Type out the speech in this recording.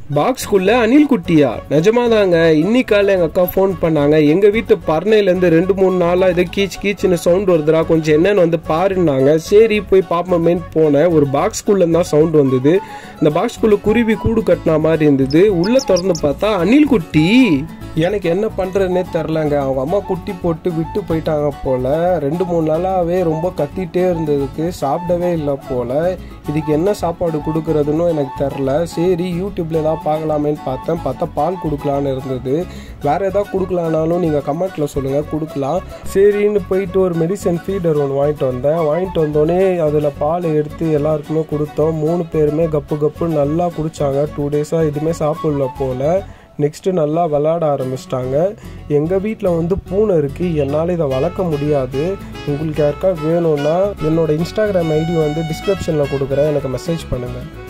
பாக்ஸ்குள்ள அணில் குட்டியா நிஜமாதாங்க இன்னைக்கு காலைல எங்க அக்கா ஃபோன் பண்ணாங்க எங்க வீட்டு பர்னையில இருந்து ரெண்டு மூணு நாளா இது கீச் கீச்சுன்னு சவுண்ட் வருதுடா கொஞ்சம் என்னன்னு வந்து பாருன்னாங்க சரி போய் பாப்போமேன்னு போனேன் ஒரு பாக்ஸ்குள்ள தான் சவுண்ட் வந்தது இந்த பாக்ஸ்குள்ள குருவி கூடு கட்டின மாதிரி இருந்தது உள்ள திறந்து பார்த்தா அணில் குட்டி எனக்கு என்ன பண்றதுன்னே தெரிலங்க அவங்க அம்மா குட்டி போட்டு விட்டு போயிட்டாங்க போல ரெண்டு மூணு நாளாவே ரொம்ப கத்திட்டே இருந்ததுக்கு சாப்பிடவே இல்லை போல இதுக்கு என்ன சாப்பாடு கொடுக்கறதுன்னு எனக்கு தெரில சரி யூடியூப்ல ஏதாவது பார்க்கலாமேன்னு பார்த்தேன் பார்த்தா பால் கொடுக்கலான்னு இருந்தது வேற ஏதாவது கொடுக்கலானாலும் நீங்கள் கமெண்ட்ல சொல்லுங்க கொடுக்கலாம் சரின்னு போயிட்டு ஒரு மெடிசன் ஃபீடர் ஒன்று வாங்கிட்டு வந்தேன் வாங்கிட்டு வந்தோடனே அதில் பால் எடுத்து எல்லாருக்குமே கொடுத்தோம் மூணு பேருமே கப்பு கப்பு நல்லா குடிச்சாங்க டூ டேஸாக எதுவுமே சாப்பிடல போல நெக்ஸ்ட்டு நல்லா விளாட ஆரம்பிச்சிட்டாங்க எங்கள் வீட்டில் வந்து பூனை இருக்குது என்னால் இதை வளர்க்க முடியாது உங்களுக்கு யாருக்கா வேணும்னா என்னோட இன்ஸ்டாகிராம் ஐடி வந்து டிஸ்கிரிப்ஷனில் கொடுக்குறேன் எனக்கு மெசேஜ் பண்ணுங்கள்